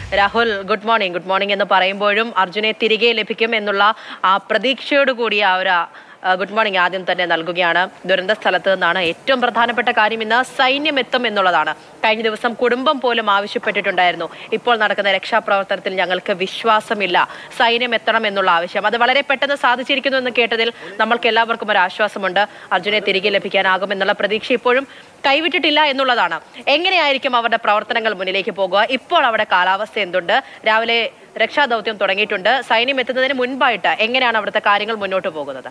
Rahul good morning good morning എന്ന് പറയുമ്പോഴും അർജുനെ തിരികെ ലഭിക്കും എന്നുള്ള ആ പ്രതീക്ഷയോട് കൂടി ആ ഒരു ആ, ഗുഡ് മോർണിംഗ് ആദ്യം തന്നെ നൽകുകയാണ് ദുരന്ത സ്ഥലത്ത് നിന്നാണ് ഏറ്റവും പ്രധാനപ്പെട്ട കാര്യം ഇന്ന് സൈന്യം എത്തും എന്നുള്ളതാണ് കഴിഞ്ഞ ദിവസം കുടുംബം പോലും ആവശ്യപ്പെട്ടിട്ടുണ്ടായിരുന്നു ഇപ്പോൾ നടക്കുന്ന രക്ഷാപ്രവർത്തനത്തിൽ ഞങ്ങൾക്ക് വിശ്വാസമില്ല സൈന്യം എത്തണം എന്നുള്ള ആവശ്യം അത് വളരെ പെട്ടെന്ന് സാധിച്ചിരിക്കുന്നു എന്ന് കേട്ടതിൽ നമ്മൾക്ക് എല്ലാവർക്കും ഒരു ആശ്വാസമുണ്ട് അർജുനെ തിരികെ ലഭിക്കാനാകും എന്നുള്ള പ്രതീക്ഷ ഇപ്പോഴും കൈവിട്ടിട്ടില്ല എന്നുള്ളതാണ് എങ്ങനെയായിരിക്കും അവരുടെ പ്രവർത്തനങ്ങൾ മുന്നിലേക്ക് പോകുക ഇപ്പോൾ അവിടെ കാലാവസ്ഥ എന്തുണ്ട് രാവിലെ രക്ഷാദൗത്യം തുടങ്ങിയിട്ടുണ്ട് സൈന്യം എത്തുന്നതിന് മുൻപായിട്ട് എങ്ങനെയാണ് അവിടുത്തെ കാര്യങ്ങൾ മുന്നോട്ട് പോകുന്നത്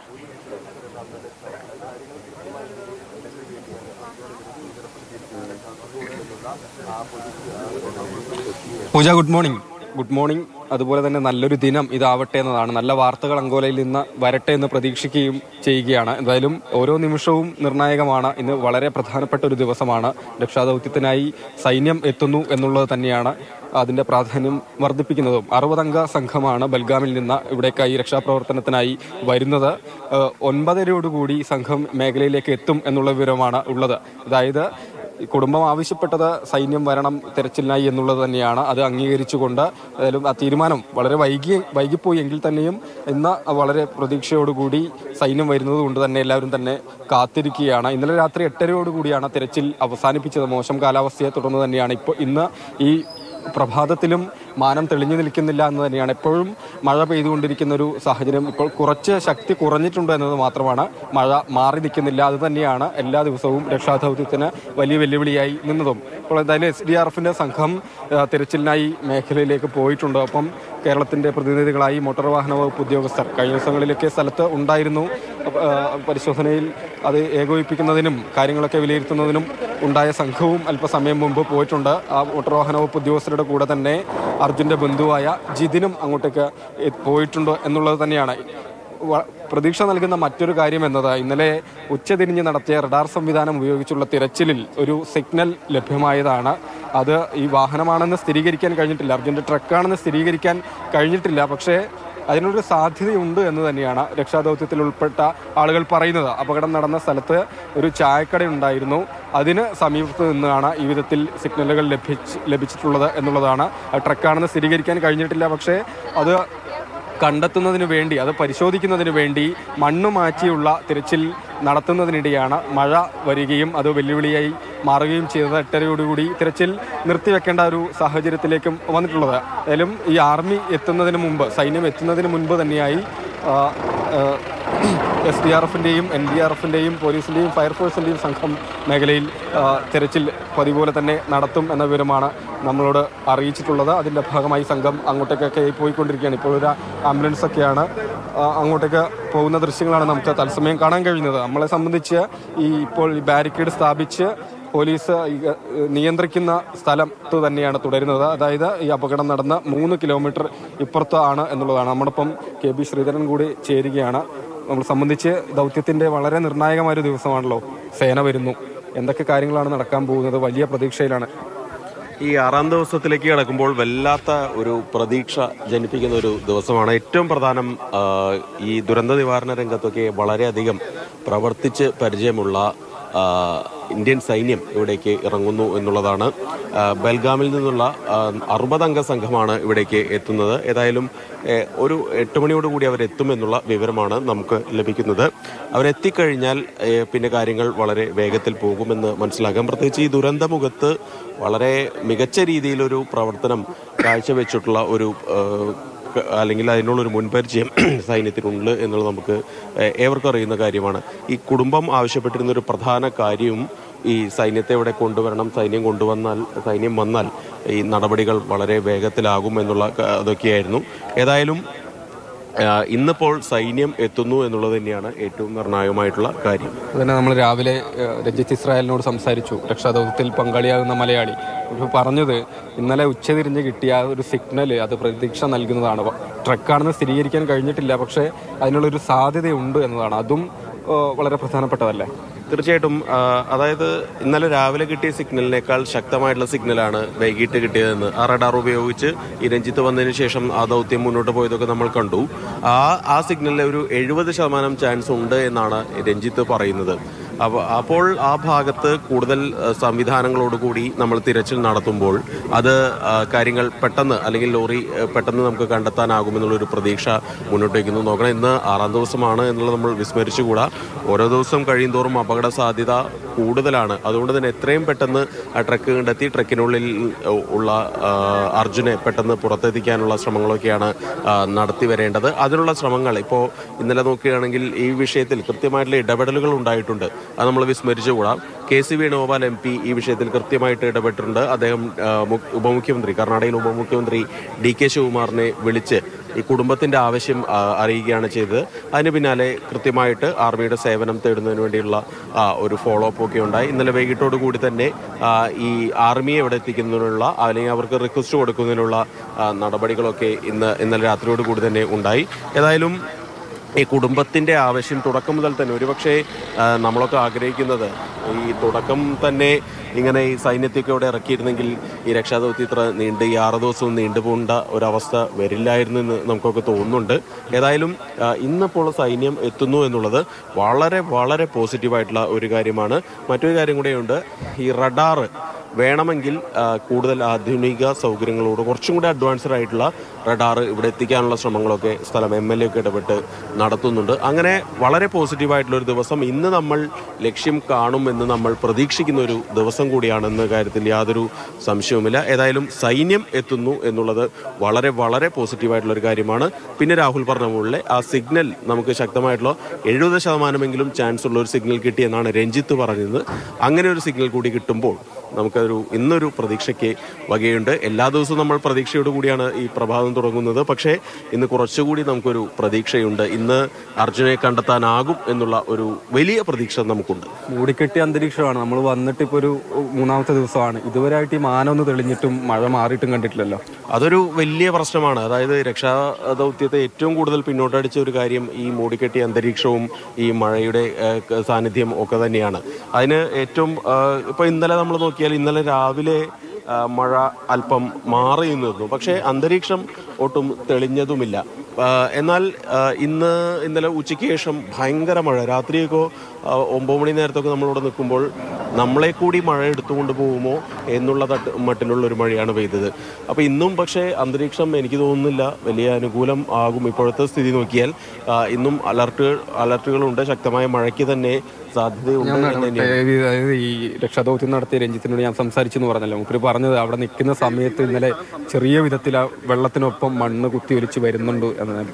Pooja good morning good morning അതുപോലെ തന്നെ നല്ലൊരു ദിനം ഇതാവട്ടെ എന്നതാണ് നല്ല വാർത്തകൾ അങ്കോലയിൽ നിന്ന് വരട്ടെ എന്ന് പ്രതീക്ഷിക്കുകയും ചെയ്യുകയാണ് എന്തായാലും ഓരോ നിമിഷവും നിർണായകമാണ് ഇന്ന് വളരെ പ്രധാനപ്പെട്ട ഒരു ദിവസമാണ് രക്ഷാദൗത്യത്തിനായി സൈന്യം എത്തുന്നു എന്നുള്ളത് തന്നെയാണ് അതിന്റെ പ്രാധാന്യം വർദ്ധിപ്പിക്കുന്നതും അറുപതംഗ സംഘമാണ് ബൽഗാമിൽ നിന്ന് ഇവിടേക്കായി രക്ഷാപ്രവർത്തനത്തിനായി വരുന്നത് ഏഹ് ഒൻപതരയോടുകൂടി സംഘം മേഖലയിലേക്ക് എത്തും എന്നുള്ള വിവരമാണ് ഉള്ളത് അതായത് ഈ കുടുംബം ആവശ്യപ്പെട്ടത് സൈന്യം വരണം തെരച്ചിലിനായി എന്നുള്ളത് തന്നെയാണ് അത് അംഗീകരിച്ചുകൊണ്ട് ഏതായാലും ആ തീരുമാനം വളരെ വൈകി വൈകിപ്പോയി എങ്കിൽ തന്നെയും ഇന്ന് വളരെ പ്രതീക്ഷയോടുകൂടി സൈന്യം വരുന്നത് കൊണ്ട് തന്നെ എല്ലാവരും തന്നെ കാത്തിരിക്കുകയാണ് ഇന്നലെ രാത്രി എട്ടരയോടുകൂടിയാണ് തെരച്ചിൽ അവസാനിപ്പിച്ചത് മോശം കാലാവസ്ഥയെ തുടർന്ന് തന്നെയാണ് ഇപ്പോൾ ഇന്ന് ഈ പ്രഭാതത്തിലും മാനം തെളിഞ്ഞു നിൽക്കുന്നില്ല എന്ന് തന്നെയാണ് എപ്പോഴും മഴ പെയ്തുകൊണ്ടിരിക്കുന്ന ഒരു സാഹചര്യം ഇപ്പോൾ കുറച്ച് ശക്തി കുറഞ്ഞിട്ടുണ്ട് എന്നത് മാത്രമാണ് മഴ മാറി നിൽക്കുന്നില്ല അത് തന്നെയാണ് എല്ലാ ദിവസവും രക്ഷാദൗത്യത്തിന് വലിയ വെല്ലുവിളിയായി നിന്നതും ഇപ്പോൾ എന്തായാലും എസ് ഡി ആർ എഫിന്റെ സംഘം ആ, തിരച്ചിലിനായി മേഖലയിലേക്ക് പോയിട്ടുണ്ട് ഒപ്പം കേരളത്തിന്റെ പ്രതിനിധികളായി മോട്ടോർ വാഹന വകുപ്പ് ഉദ്യോഗസ്ഥർ കഴിഞ്ഞ ദിവസങ്ങളിലൊക്കെ സ്ഥലത്ത് ഉണ്ടായിരുന്നു ആ, പരിശോധനയിൽ അത് ഏകോപിപ്പിക്കുന്നതിനും കാര്യങ്ങളൊക്കെ വിലയിരുത്തുന്നതിനും ഉണ്ടായ സംഘവും അല്പസമയം മുമ്പ് പോയിട്ടുണ്ട് ആ മോട്ടോർ വാഹന വകുപ്പ് ഉദ്യോഗസ്ഥരുടെ കൂടെ തന്നെ അർജുന്റെ ബന്ധുവായ ജിതിനും അങ്ങോട്ടേക്ക് എ- പോയിട്ടുണ്ട് എന്നുള്ളത് തന്നെയാണ് വ- പ്രതീക്ഷ നൽകുന്ന മറ്റൊരു കാര്യം എന്നത് ഇന്നലെ ഉച്ചതിരിഞ്ഞ് നടത്തിയ റഡാർ സംവിധാനം ഉപയോഗിച്ചുള്ള തിരച്ചിലിൽ ഒരു സിഗ്നൽ ലഭ്യമായതാണ് അത് ഈ വാഹനമാണെന്ന് സ്ഥിരീകരിക്കാൻ കഴിഞ്ഞിട്ടില്ല അർജുന്റെ ട്രക്കാണെന്ന് സ്ഥിരീകരിക്കാൻ കഴിഞ്ഞിട്ടില്ല പക്ഷേ അതിനൊരു സാധ്യതയുണ്ട് എന്ന് തന്നെയാണ് രക്ഷാദൗത്യത്തിൽ ഉൾപ്പെട്ട ആളുകൾ പറയുന്നത് അപകടം നടന്ന സ്ഥലത്ത് ഒരു ചായക്കട ഉണ്ടായിരുന്നു അതിന് സമീപത്ത് നിന്നാണ് ഈ വിധത്തിൽ സിഗ്നലുകൾ ലഭിച്ച് ലഭിച്ചിട്ടുള്ളത് എന്നുള്ളതാണ് ആ ട്രക്കാണെന്ന് സ്ഥിരീകരിക്കാൻ കഴിഞ്ഞിട്ടില്ല പക്ഷേ അത് കണ്ടെത്തുന്നതിന് വേണ്ടി അത് പരിശോധിക്കുന്നതിന് വേണ്ടി മണ്ണ് മാറ്റിയുള്ള തിരച്ചിൽ നടത്തുന്നതിനിടെയാണ് മഴ വരികയും അത് വെല്ലുവിളിയായി മാറുകയും ചെയ്തത് എട്ടരയോടുകൂടി തിരച്ചിൽ നിർത്തിവെക്കേണ്ട ഒരു സാഹചര്യത്തിലേക്കും വന്നിട്ടുള്ളത് ഏതായാലും ഈ ആർമി എത്തുന്നതിന് മുമ്പ് സൈന്യം എത്തുന്നതിന് മുൻപ് തന്നെയായി എസ് ഡി ആർ എഫിൻ്റെയും എൻ ഡി ആർ എഫിൻ്റെയും പോലീസിൻ്റെയും ഫയർഫോഴ്സിൻ്റെയും സംഘം മേഖലയിൽ ആ, തെരച്ചിൽ പതിപോലെ തന്നെ നടത്തും എന്ന വിവരമാണ് നമ്മളോട് അറിയിച്ചിട്ടുള്ളത് അതിൻ്റെ ഭാഗമായി സംഘം അങ്ങോട്ടേക്കൊക്കെ പോയിക്കൊണ്ടിരിക്കുകയാണ് ഇപ്പോൾ ഒരു ആംബുലൻസ് ഒക്കെയാണ് ആ, അങ്ങോട്ടേക്ക് പോകുന്ന ദൃശ്യങ്ങളാണ് നമുക്ക് തത്സമയം കാണാൻ കഴിയുന്നത് നമ്മളെ സംബന്ധിച്ച് ഈ ഇപ്പോൾ ഈ ബാരിക്കേഡ് സ്ഥാപിച്ച് പോലീസ് ഈ, ഏഹ്, നിയന്ത്രിക്കുന്ന സ്ഥലത്ത് തന്നെയാണ് തുടരുന്നത് അതായത് ഈ അപകടം നടന്ന മൂന്ന് കിലോമീറ്റർ ഇപ്പുറത്താണ് എന്നുള്ളതാണ് നമ്മോടൊപ്പം കെ ബി ശ്രീധരൻ കൂടി ചേരുകയാണ് നമ്മൾ സംബന്ധിച്ച് ദൗത്യത്തിന്റെ വളരെ നിർണായകമായ ഒരു ദിവസമാണല്ലോ സേന വരുന്നു എന്തൊക്കെ കാര്യങ്ങളാണ് നടക്കാൻ പോകുന്നത് വലിയ പ്രതീക്ഷയിലാണ് ഈ ആറാം ദിവസത്തിലേക്ക് കിടക്കുമ്പോൾ വല്ലാത്ത ഒരു പ്രതീക്ഷ ജനിപ്പിക്കുന്ന ഒരു ദിവസമാണ് ഏറ്റവും പ്രധാനം ആ, ഈ ദുരന്ത നിവാരണ രംഗത്തൊക്കെ വളരെയധികം പ്രവർത്തിച്ച് പരിചയമുള്ള ആ, ഇന്ത്യൻ സൈന്യം ഇവിടേക്ക് ഇറങ്ങുന്നു എന്നുള്ളതാണ് ആ, ബൽഗാമിൽ നിന്നുള്ള ആ, അറുപതംഗ സംഘമാണ് ഇവിടേക്ക് എത്തുന്നത് ഏതായാലും ഏ, ഒരു എട്ട് മണിയോടുകൂടി അവരെത്തും എന്നുള്ള വിവരമാണ് നമുക്ക് ലഭിക്കുന്നത് അവരെത്തിക്കഴിഞ്ഞാൽ ഏ, പിന്നെ കാര്യങ്ങൾ വളരെ വേഗത്തിൽ പോകുമെന്ന് മനസ്സിലാക്കാം പ്രത്യേകിച്ച് ഈ ദുരന്തമുഖത്ത് വളരെ മികച്ച രീതിയിലൊരു പ്രവർത്തനം കാഴ്ചവെച്ചിട്ടുള്ള ഒരു ആ, ക- അല്ലെങ്കിൽ അതിനുള്ളൊരു മുൻപരിചയം സൈന്യത്തിനുണ്ട് എന്നുള്ളത് നമുക്ക് ഏ- ഏവർക്കും അറിയുന്ന കാര്യമാണ് ഈ കുടുംബം ആവശ്യപ്പെട്ടിരുന്ന ഒരു പ്രധാന കാര്യവും ഈ സൈന്യത്തെ ഇവിടെ കൊണ്ടുവരണം സൈന്യം കൊണ്ടുവന്നാൽ സൈന്യം വന്നാൽ ഈ നടപടികൾ വളരെ വേഗത്തിലാകും എന്നുള്ള ക- അതൊക്കെയായിരുന്നു ഏതായാലും ആ, ഇന്നിപ്പോൾ സൈന്യം എത്തുന്നു എന്നുള്ളത് തന്നെയാണ് ഏറ്റവും നിർണായകമായിട്ടുള്ള കാര്യം അതുതന്നെ നമ്മൾ രാവിലെ ഏഹ്, രഞ്ജിത്ത് ഇസ്രായേലിനോട് സംസാരിച്ചു രക്ഷാദൗത്യത്തിൽ പങ്കാളിയാകുന്ന മലയാളി ഇപ്പോൾ പറഞ്ഞത് ഇന്നലെ ഉച്ചതിരിഞ്ഞ് കിട്ടിയ ആ ഒരു സിഗ്നൽ അത് പ്രതീക്ഷ നൽകുന്നതാണ് വ- ട്രക്കാണെന്ന് സ്ഥിരീകരിക്കാൻ കഴിഞ്ഞിട്ടില്ല പക്ഷേ അതിനുള്ളൊരു സാധ്യതയുണ്ട് എന്നതാണ് അതും ഏഹ്, വളരെ പ്രധാനപ്പെട്ടതല്ലേ തീർച്ചയായിട്ടും ആ, അതായത് ഇന്നലെ രാവിലെ കിട്ടിയ സിഗ്നലിനേക്കാൾ ശക്തമായിട്ടുള്ള സിഗ്നലാണ് വൈകിട്ട് കിട്ടിയതെന്ന് ആ റഡാർ ഉപയോഗിച്ച് ഈ രഞ്ജിത്ത് വന്നതിന് ശേഷം ആ ദൗത്യം മുന്നോട്ട് പോയതൊക്കെ നമ്മൾ കണ്ടു ആ ആ സിഗ്നലിൽ ഒരു എഴുപത് ശതമാനം ചാൻസ് ഉണ്ട് എന്നാണ് രഞ്ജിത്ത് പറയുന്നത് അപ്പോൾ അപ്പോൾ ആ ഭാഗത്ത് കൂടുതൽ ആ, സംവിധാനങ്ങളോടുകൂടി നമ്മൾ തിരച്ചിൽ നടത്തുമ്പോൾ അത് ആ, കാര്യങ്ങൾ പെട്ടെന്ന് അല്ലെങ്കിൽ ലോറി ആ, പെട്ടെന്ന് നമുക്ക് കണ്ടെത്താനാകുമെന്നുള്ളൊരു പ്രതീക്ഷ മുന്നോട്ട് വയ്ക്കുന്നു നോക്കണം ഇന്ന് ആറാം ദിവസമാണ് എന്നുള്ളത് നമ്മൾ വിസ്മരിച്ചുകൂടാ ഓരോ ദിവസം കഴിയുന്തോറും അപകട സാധ്യത കൂടുതലാണ് അതുകൊണ്ട് തന്നെ എത്രയും പെട്ടെന്ന് ആ ട്രക്ക് കണ്ടെത്തി ട്രക്കിനുള്ളിൽ ഉള്ള ആ, അർജുനെ പെട്ടെന്ന് പുറത്തെത്തിക്കാനുള്ള ശ്രമങ്ങളൊക്കെയാണ് ആ, നടത്തി വരേണ്ടത് അതിനുള്ള ശ്രമങ്ങൾ ഇപ്പോൾ ഇന്നലെ നോക്കുകയാണെങ്കിൽ ഈ വിഷയത്തിൽ കൃത്യമായിട്ടുള്ള ഇടപെടലുകൾ ഉണ്ടായിട്ടുണ്ട് അത് നമ്മൾ വിസ്മരിച്ചുകൂടാ K C Venugopal M P ഈ വിഷയത്തിൽ കൃത്യമായിട്ട് ഇടപെട്ടിട്ടുണ്ട് അദ്ദേഹം ആ, മു- ഉപമുഖ്യമന്ത്രി കർണാടകയിൽ ഉപമുഖ്യമന്ത്രി ഡി കെ ശിവകുമാറിനെ വിളിച്ച് ഈ കുടുംബത്തിന്റെ ആവശ്യം ആ, അറിയിക്കുകയാണ് ചെയ്തത് അതിന് പിന്നാലെ കൃത്യമായിട്ട് ആർമിയുടെ സേവനം തേടുന്നതിന് വേണ്ടിയുള്ള ആ, ഒരു ഫോളോ അപ്പ് ഒക്കെ ഉണ്ടായി ഇന്നലെ വൈകിട്ടോട് കൂടി തന്നെ ആ, ഈ ആർമിയെ ഇവിടെ എത്തിക്കുന്നതിനുള്ള അല്ലെങ്കിൽ അവർക്ക് റിക്വസ്റ്റ് കൊടുക്കുന്നതിനുള്ള ആ, നടപടികളൊക്കെ ഇന്ന് ഇന്നലെ രാത്രിയോട് കൂടി തന്നെ ഉണ്ടായി ഏതായാലും ഈ കുടുംബത്തിന്റെ ആവശ്യം തുടക്കം മുതൽ തന്നെ ഒരുപക്ഷെ ആ, നമ്മളൊക്കെ ആഗ്രഹിക്കുന്നത് ഈ തുടക്കം തന്നെ ഇങ്ങനെ ഈ സൈന്യത്തെയൊക്കെ ഇവിടെ ഇറക്കിയിരുന്നെങ്കിൽ ഈ രക്ഷാദൗത്യം ഇത്ര നീണ്ട് ഈ ആറ് ദിവസവും നീണ്ടുപോകേണ്ട ഒരവസ്ഥ വരില്ലായിരുന്നു എന്ന് നമുക്കൊക്കെ തോന്നുന്നുണ്ട് ഏതായാലും ആ, ഇന്നിപ്പോൾ സൈന്യം എത്തുന്നു എന്നുള്ളത് വളരെ വളരെ പോസിറ്റീവായിട്ടുള്ള ഒരു കാര്യമാണ് മറ്റൊരു കാര്യം കൂടെയുണ്ട് ഈ റഡാറ് വേണമെങ്കിൽ ആ, കൂടുതൽ ആധുനിക സൗകര്യങ്ങളോട് കുറച്ചും കൂടി അഡ്വാൻസ്ഡ് ആയിട്ടുള്ള റഡാർ ഇവിടെ എത്തിക്കാനുള്ള ശ്രമങ്ങളൊക്കെ സ്ഥലം എം എൽ എ ഒക്കെ ഇടപെട്ട് നടത്തുന്നുണ്ട് അങ്ങനെ വളരെ പോസിറ്റീവായിട്ടുള്ള ഒരു ദിവസം ഇന്ന് നമ്മൾ ലക്ഷ്യം കാണുമെന്ന് നമ്മൾ പ്രതീക്ഷിക്കുന്ന ഒരു ദിവസം കൂടിയാണെന്ന കാര്യത്തിൽ യാതൊരു സംശയവുമില്ല ഏതായാലും സൈന്യം എത്തുന്നു എന്നുള്ളത് വളരെ വളരെ പോസിറ്റീവായിട്ടുള്ള ഒരു കാര്യമാണ് പിന്നെ രാഹുൽ പറഞ്ഞ പോലെ ആ സിഗ്നൽ നമുക്ക് ശക്തമായിട്ടുള്ള എഴുപത് ശതമാനമെങ്കിലും ചാൻസ് ഉള്ള ഒരു സിഗ്നൽ കിട്ടിയെന്നാണ് രഞ്ജിത്ത് പറഞ്ഞത് അങ്ങനെ ഒരു സിഗ്നൽ കൂടി കിട്ടുമ്പോൾ നമുക്കൊരു ഇന്നൊരു പ്രതീക്ഷയ്ക്ക് വകയുണ്ട് എല്ലാ ദിവസവും നമ്മൾ പ്രതീക്ഷയോട് കൂടിയാണ് ഈ പ്രഭാതം തുടങ്ങുന്നത് പക്ഷേ ഇന്ന് കുറച്ചുകൂടി നമുക്കൊരു പ്രതീക്ഷയുണ്ട് ഇന്ന് അർജുനെ കണ്ടെത്താനാകും എന്നുള്ള ഒരു വലിയ പ്രതീക്ഷ നമുക്കുണ്ട് മൂടിക്കെട്ടിയ അന്തരീക്ഷമാണ് നമ്മൾ വന്നിട്ട് ഇപ്പോൾ ഒരു മൂന്നാമത്തെ ദിവസമാണ് ഇതുവരെയായിട്ട് ഈ മാനം ഒന്ന് തെളിഞ്ഞിട്ടും മഴ മാറിയിട്ടും കണ്ടിട്ടില്ലല്ലോ അതൊരു വലിയ പ്രശ്നമാണ് അതായത് രക്ഷാ ദൗത്യത്തെ ഏറ്റവും കൂടുതൽ പിന്നോട്ടടിച്ച ഒരു കാര്യം ഈ മൂടിക്കെട്ടിയ അന്തരീക്ഷവും ഈ മഴയുടെ ഏഹ്, ക- സാന്നിധ്യം ഒക്കെ തന്നെയാണ് അതിന് ഏറ്റവും ഏഹ്, ഇപ്പൊ ഇന്നലെ നമ്മൾ നോക്കിയാൽ ഇന്നലെ രാവിലെ ആ, മഴ അല്പം മാറി നിന്നു പക്ഷേ അന്തരീക്ഷം ഒട്ടും തെളിഞ്ഞതുമില്ല ആ, എന്നാൽ ആ, ഇന്ന് ഇന്നലെ ഉച്ചയ്ക്ക് ശേഷം ഭയങ്കര മഴ രാത്രിയൊക്കെ ആ, ഒമ്പത് മണി നേരത്തൊക്കെ നമ്മളിവിടെ നിൽക്കുമ്പോൾ നമ്മളെ കൂടി മഴ എടുത്തുകൊണ്ട് പോകുമോ എന്നുള്ള തട്ട് മട്ടിലുള്ള ഒരു മഴയാണ് പെയ്തത് അപ്പോൾ ഇന്നും പക്ഷേ അന്തരീക്ഷം എനിക്ക് തോന്നുന്നില്ല വലിയ അനുകൂലം ആകും ഇപ്പോഴത്തെ സ്ഥിതി നോക്കിയാൽ ആ, ഇന്നും അലർട്ട് അലർട്ടുകളുണ്ട് ശക്തമായ മഴയ്ക്ക് തന്നെ സാധ്യതയുണ്ട് എന്ന് തന്നെയാണ് ഏത് അതായത് ഈ രക്ഷാദൗത്യം നടത്തിയ രഞ്ജിത്തിനോട് ഞാൻ സംസാരിച്ചെന്ന് പറഞ്ഞല്ലോ മുപ്പര് പറഞ്ഞത് അവിടെ നിൽക്കുന്ന സമയത്ത് ഇന്നലെ ചെറിയ വിധത്തിൽ ആ വെള്ളത്തിനൊപ്പം മണ്ണ് കുത്തി ഒലിച്ച് വരുന്നുണ്ട് എന്നാണ്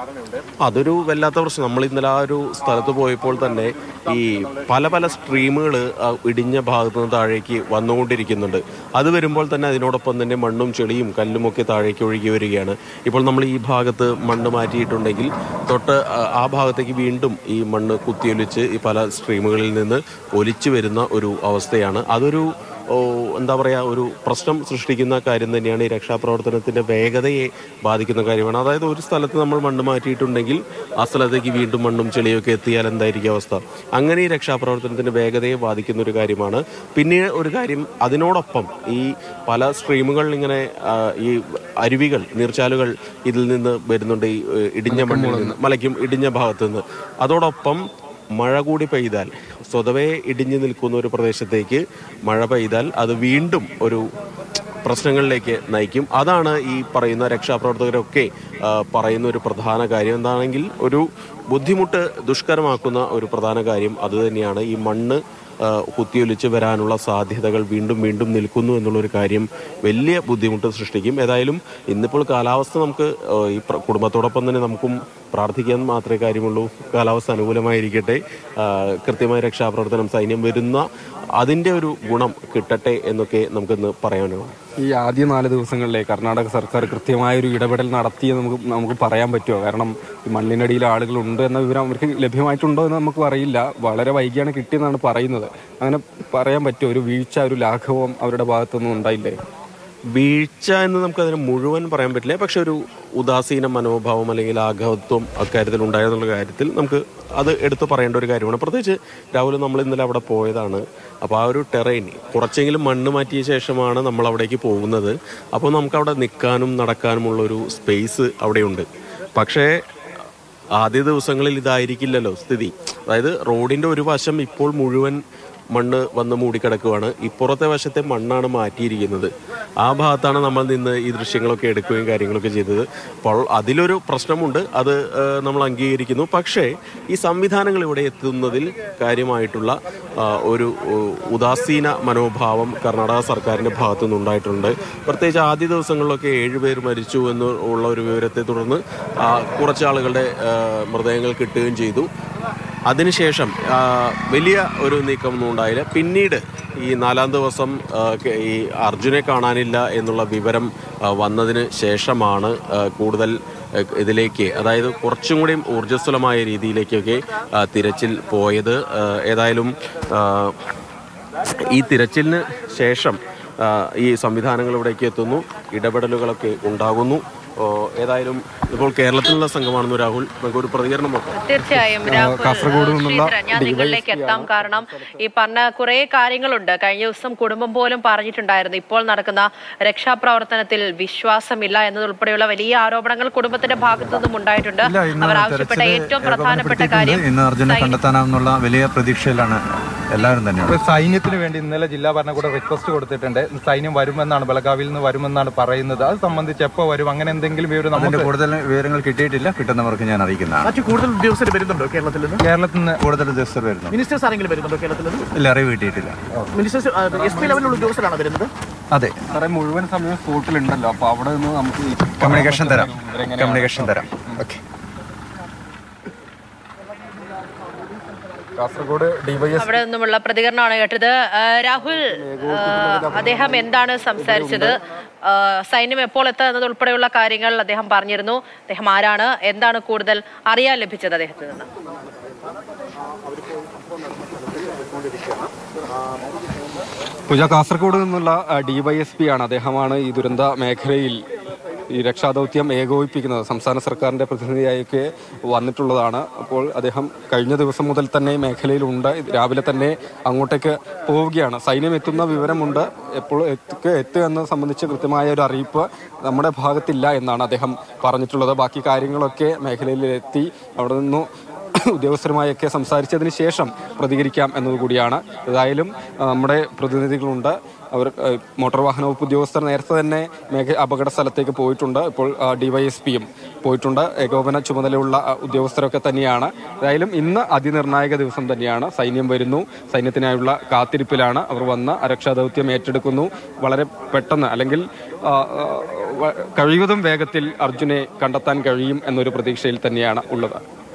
അതൊരു വല്ലാത്ത പ്രശ്നം നമ്മൾ ഇന്നലെ ആ ഒരു സ്ഥലത്ത് പോയപ്പോൾ തന്നെ ഈ പല പല സ്ട്രീമുകൾ ഇടിഞ്ഞ ഭാഗത്തു നിന്ന് താഴേക്ക് വന്നുകൊണ്ടിരിക്കുന്നുണ്ട് അത് വരുമ്പോൾ തന്നെ അതിനോടൊപ്പം തന്നെ മണ്ണും ചെളിയും കല്ലും ഒക്കെ താഴേക്ക് ഒഴുകി വരികയാണ് ഇപ്പോൾ നമ്മൾ ഈ ഭാഗത്ത് മണ്ണ് മാറ്റിയിട്ടുണ്ടെങ്കിൽ തൊട്ട് ആ, ആ ഭാഗത്തേക്ക് വീണ്ടും ഈ മണ്ണ് കുത്തിയൊലിച്ച് ഈ പല സ്ട്രീമുകളിൽ നിന്ന് ഒലിച്ചു വരുന്ന ഒരു അവസ്ഥയാണ് അതൊരു ഓ, എന്താ പറയുക ഒരു പ്രശ്നം സൃഷ്ടിക്കുന്ന കാര്യം തന്നെയാണ് ഈ രക്ഷാപ്രവർത്തനത്തിന്റെ വേഗതയെ ബാധിക്കുന്ന കാര്യമാണ് അതായത് ഒരു സ്ഥലത്ത് നമ്മൾ മണ്ണ് മാറ്റിയിട്ടുണ്ടെങ്കിൽ ആ സ്ഥലത്തേക്ക് വീണ്ടും മണ്ണും ചെളിയൊക്കെ എത്തിയാൽ എന്തായിരിക്കും അവസ്ഥ അങ്ങനെ ഈ രക്ഷാപ്രവർത്തനത്തിന്റെ വേഗതയെ ബാധിക്കുന്ന ഒരു കാര്യമാണ് പിന്നെ ഒരു കാര്യം അതിനോടൊപ്പം ഈ പല സ്ട്രീമുകൾ ഇങ്ങനെ ആ, ഈ അരുവികൾ നീർച്ചാലുകൾ ഇതിൽ നിന്ന് വരുന്നുണ്ട് ഈ ഏ, ഇടിഞ്ഞ മണ്ണിൽ നിന്ന് മലയ്ക്കും ഇടിഞ്ഞ ഭാഗത്തു നിന്ന് അതോടൊപ്പം മഴ കൂടി പെയ്താൽ സ്വതവേ ഇടിഞ്ഞു നിൽക്കുന്ന ഒരു പ്രദേശത്തേക്ക് മഴ പെയ്താൽ അത് വീണ്ടും ഒരു പ്രശ്നങ്ങളിലേക്ക് നയിക്കും അതാണ് ഈ പറയുന്ന രക്ഷാപ്രവർത്തകരൊക്കെ ആ, പറയുന്ന ഒരു പ്രധാന കാര്യം എന്താണെങ്കിൽ ഒരു ബുദ്ധിമുട്ട് ദുഷ്കരമാക്കുന്ന ഒരു പ്രധാന കാര്യം അത് തന്നെയാണ് ഈ മണ്ണ് ആ, കുത്തിയൊലിച്ച് വരാനുള്ള സാധ്യതകൾ വീണ്ടും വീണ്ടും നിൽക്കുന്നു എന്നുള്ളൊരു കാര്യം വലിയ ബുദ്ധിമുട്ട് സൃഷ്ടിക്കും ഏതായാലും ഇന്നിപ്പോൾ കാലാവസ്ഥ നമുക്ക് ആ, ഈ പ്ര- കുടുംബത്തോടൊപ്പം തന്നെ നമുക്കും പ്രാർത്ഥിക്കാൻ മാത്രമേ കാര്യമുള്ളൂ കാലാവസ്ഥ അനുകൂലമായിരിക്കട്ടെ ആ, കൃത്യമായ രക്ഷാപ്രവർത്തനം സൈന്യം വരുന്ന അതിൻ്റെ ഒരു ഗുണം കിട്ടട്ടെ എന്നൊക്കെ നമുക്കിന്ന് പറയാനുള്ളൂ ഈ ആദ്യ നാല് ദിവസങ്ങളിലെ കർണാടക സർക്കാർ കൃത്യമായൊരു ഇടപെടൽ നടത്തിയെന്ന് നമുക്ക് നമുക്ക് പറയാൻ പറ്റുമോ കാരണം ഈ മണ്ണിനടിയിൽ ആളുകളുണ്ട് എന്ന വിവരം അവർക്ക് ലഭ്യമായിട്ടുണ്ടോ എന്ന് നമുക്ക് അറിയില്ല വളരെ വൈകിയാണ് കിട്ടിയെന്നാണ് പറയുന്നത് അങ്ങനെ പറയാൻ പറ്റുമോ ഒരു വീഴ്ച ഒരു ലാഘവം അവരുടെ ഭാഗത്തൊന്നും ഉണ്ടായില്ലേ വീഴ്ച എന്ന് നമുക്കതിന് മുഴുവൻ പറയാൻ പറ്റില്ല പക്ഷെ ഒരു ഉദാസീന മനോഭാവം അല്ലെങ്കിൽ ആഘാതത്വം അക്കാര്യത്തിൽ ഉണ്ടായെന്നുള്ള കാര്യത്തിൽ നമുക്ക് അത് എടുത്തു പറയേണ്ട ഒരു കാര്യമാണ് പ്രത്യേകിച്ച് രാഹുൽ നമ്മൾ ഇന്നലെ അവിടെ പോയതാണ് അപ്പോൾ ആ ഒരു ടെറൈൻ കുറച്ചെങ്കിലും മണ്ണ് മാറ്റിയ ശേഷമാണ് നമ്മൾ അവിടേക്ക് പോകുന്നത് അപ്പോൾ നമുക്ക് അവിടെ നിൽക്കാനും നടക്കാനുമുള്ള ഒരു സ്പേസ് അവിടെയുണ്ട് പക്ഷേ ആദ്യ ദിവസങ്ങളിൽ ഇതായിരിക്കില്ലല്ലോ സ്ഥിതി അതായത് റോഡിന്റെ ഒരു വശം ഇപ്പോൾ മുഴുവൻ മണ്ണ് വന്ന് മൂടിക്കിടക്കുവാണ് ഇപ്പുറത്തെ വശത്തെ മണ്ണാണ് മാറ്റിയിരിക്കുന്നത് ആ ഭാഗത്താണ് നമ്മൾ നിന്ന് ഈ ദൃശ്യങ്ങളൊക്കെ എടുക്കുകയും കാര്യങ്ങളൊക്കെ ചെയ്തത് അപ്പോൾ അതിലൊരു പ്രശ്നമുണ്ട് അത് ആ, നമ്മൾ അംഗീകരിക്കുന്നു പക്ഷേ ഈ സംവിധാനങ്ങൾ ഇവിടെ എത്തുന്നതിൽ കാര്യമായിട്ടുള്ള ആ, ഒരു ഉ, ഉദാസീന മനോഭാവം കർണാടക സർക്കാരിന്റെ ഭാഗത്തു നിന്നുണ്ടായിട്ടുണ്ട് പ്രത്യേകിച്ച് ആദ്യ ദിവസങ്ങളിലൊക്കെ ഏഴുപേർ മരിച്ചു എന്ന് ഉള്ള ഒരു വിവരത്തെ തുടർന്ന് ആ, കുറച്ച് ആളുകളുടെ ആ, മൃതദേഹങ്ങൾ കിട്ടുകയും ചെയ്തു അതിനുശേഷം ആ, വലിയ ഒരു നീക്കമൊന്നും ഉണ്ടായില്ല പിന്നീട് ഈ നാലാം ദിവസം ആ, കെ- ഈ അർജുനെ കാണാനില്ല എന്നുള്ള വിവരം ആ, വന്നതിന് ശേഷമാണ് ആ, കൂടുതൽ ആ, ഇതിലേക്ക് അതായത് കുറച്ചും കൂടി ഊർജ്ജസ്വലമായ രീതിയിലേക്കൊക്കെ ആ, തിരച്ചിൽ പോയത് ആ, ഏതായാലും ആ, ഈ തിരച്ചിലിന് ശേഷം ആ, ഈ സംവിധാനങ്ങൾ ഇവിടേക്ക് എത്തുന്നു ഇടപെടലുകളൊക്കെ ഉണ്ടാകുന്നു ഓ, ഏതായാലും ഇപ്പോൾ കേരളത്തിലുള്ള സംഘമാണെന്ന് രാഹുൽ നമുക്ക് ഒരു പ്രതികരണം നോക്കാം തീർച്ചയായും രാഹുൽ, കാസർഗോഡ് ഏഹ്, നിന്നുള്ള ശ്രീധരൻ, ഞാൻ നിങ്ങളിലേക്ക് എത്താം കാരണം ഈ പറഞ്ഞ കുറെ കാര്യങ്ങളുണ്ട് കഴിഞ്ഞ ദിവസം കുടുംബം പോലും പറഞ്ഞിട്ടുണ്ടായിരുന്നു ഇപ്പോൾ നടക്കുന്ന രക്ഷാപ്രവർത്തനത്തിൽ വിശ്വാസമില്ല എന്നതുൾപ്പെടെയുള്ള വലിയ ആരോപണങ്ങൾ കുടുംബത്തിന്റെ ഭാഗത്തു നിന്നും ഉണ്ടായിട്ടുണ്ട് ഇല്ല, ഇന്ന് അവർ ആവശ്യപ്പെട്ട തെരച്ചില് ഏറ്റവും പ്രധാനപ്പെട്ട ഏകോപനപ്പെടുത്തിയിട്ടുണ്ട്. കാര്യം ഇന്ന് അർജുനെ സൈനിക- കണ്ടെത്താനാവുന്നുള്ള വലിയ പ്രതീക്ഷയിലാണ് എല്ലാവരും തന്നെയാണ് ഇപ്പോൾ സൈന്യത്തിന് വേണ്ടി ഇന്നലെ ജില്ലാ ഭരണകൂടം റിക്വസ്റ്റ് കൊടുത്തിട്ടുണ്ട് സൈന്യം വരുമെന്നാണ് ബലഗാവിൽ നിന്ന് വരുമെന്നാണ് പറയുന്നത് അത് സംബന്ധിച്ച് എപ്പോൾ വരും അങ്ങനെ എന്തെങ്കിലും വിവരം അതിന്റെ നമുക്ക് കൂടുതൽ വിവരങ്ങൾ കിട്ടിയിട്ടില്ല കിട്ടുന്നവർക്ക് ഞാൻ അറിയിക്കുന്നതാണ് മറ്റു കൂടുതൽ ഉദ്യോഗസ്ഥർ വരുന്നുണ്ടോ കേരളത്തിൽ നിന്ന് കേരളത്തിൽ നിന്ന് കൂടുതൽ ഉദ്യോഗസ്ഥർ വരുന്നു മിനിസ്റ്റേഴ്സ് ആരെങ്കിലും വരുന്നുണ്ടോ കേരളത്തിൽ നിന്ന് ഇല്ല അറിവ് കിട്ടിയിട്ടില്ല മിനിസ്റ്റേഴ്സ് എസ് പി ലെവലിലുള്ള ഉദ്യോഗസ്ഥരാണ് വരുന്നത് അതെ സാറേ മുഴുവൻ സമയം സ്പോട്ടിലുണ്ടല്ലോ അപ്പൊ അവിടെ നിന്ന് നമുക്ക് ഈ കമ്മ്യൂണിക്കേഷൻ തരാം കമ്മ്യൂണിക്കേഷൻ തരാം ഓക്കെ കാസർഗോഡ് ഡിവൈഎസ് അവിടെ നിന്നുമുള്ള പ്രതികരണമാണ് കേട്ടത് ആ, രാഹുൽ ആ, അദ്ദേഹം എന്താണ് സംസാരിച്ചത് ആ, സൈന്യം എപ്പോൾ എത്തുക എന്നത് ഉൾപ്പെടെയുള്ള കാര്യങ്ങൾ അദ്ദേഹം പറഞ്ഞിരുന്നു അദ്ദേഹം ആരാണ് എന്താണ് കൂടുതൽ അറിയാൻ ലഭിച്ചത് അദ്ദേഹത്തിൽ നിന്ന് പൂജ കാസർഗോഡ് നിന്നുള്ള ഡിവൈഎസ്പി ആണ് അദ്ദേഹമാണ് ഈ ദുരന്ത മേഖലയിൽ ഈ രക്ഷാദൗത്യം ഏകോപിപ്പിക്കുന്നത് സംസ്ഥാന സർക്കാരിന്റെ പ്രതിനിധിയായൊക്കെ വന്നിട്ടുള്ളതാണ് അപ്പോൾ അദ്ദേഹം കഴിഞ്ഞ ദിവസം മുതൽ തന്നെ ഈ മേഖലയിലുണ്ട് രാവിലെ തന്നെ അങ്ങോട്ടേക്ക് പോവുകയാണ് സൈന്യം എത്തുന്ന വിവരമുണ്ട് എപ്പോൾ എത്തുക എത്തുക എന്നത് സംബന്ധിച്ച് കൃത്യമായ ഒരു അറിയിപ്പ് നമ്മുടെ ഭാഗത്തില്ല എന്നാണ് അദ്ദേഹം പറഞ്ഞിട്ടുള്ളത് ബാക്കി കാര്യങ്ങളൊക്കെ മേഖലയിൽ എത്തി അവിടെ നിന്നു ഉദ്യോഗസ്ഥരുമായൊക്കെ സംസാരിച്ചതിന് ശേഷം പ്രതികരിക്കാം എന്നതുകൂടിയാണ് ഏതായാലും ആ, നമ്മുടെ പ്രതിനിധികളുണ്ട് അവർ ആ, മോട്ടോർ വാഹന വകുപ്പ് ഉദ്യോഗസ്ഥർ നേരത്തെ തന്നെ മേഖ അപകട സ്ഥലത്തേക്ക് പോയിട്ടുണ്ട് ഇപ്പോൾ ഡിവൈഎസ്പിയും പോയിട്ടുണ്ട് ഏകോപന ചുമതലയുള്ള ആ, ഉദ്യോഗസ്ഥരൊക്കെ തന്നെയാണ് ഏതായാലും ഇന്ന് അതിനിർണായക ദിവസം തന്നെയാണ് സൈന്യം വരുന്നു സൈന്യത്തിനായുള്ള കാത്തിരിപ്പിലാണ് അവർ വന്ന് രക്ഷാദൗത്യം ഏറ്റെടുക്കുന്നു വളരെ പെട്ടെന്ന് അല്ലെങ്കിൽ ആ, ആ, വ- കഴിവതും വേഗത്തിൽ അർജുനെ കണ്ടെത്താൻ കഴിയും എന്നൊരു പ്രതീക്ഷയിൽ തന്നെയാണ് ഉള്ളത്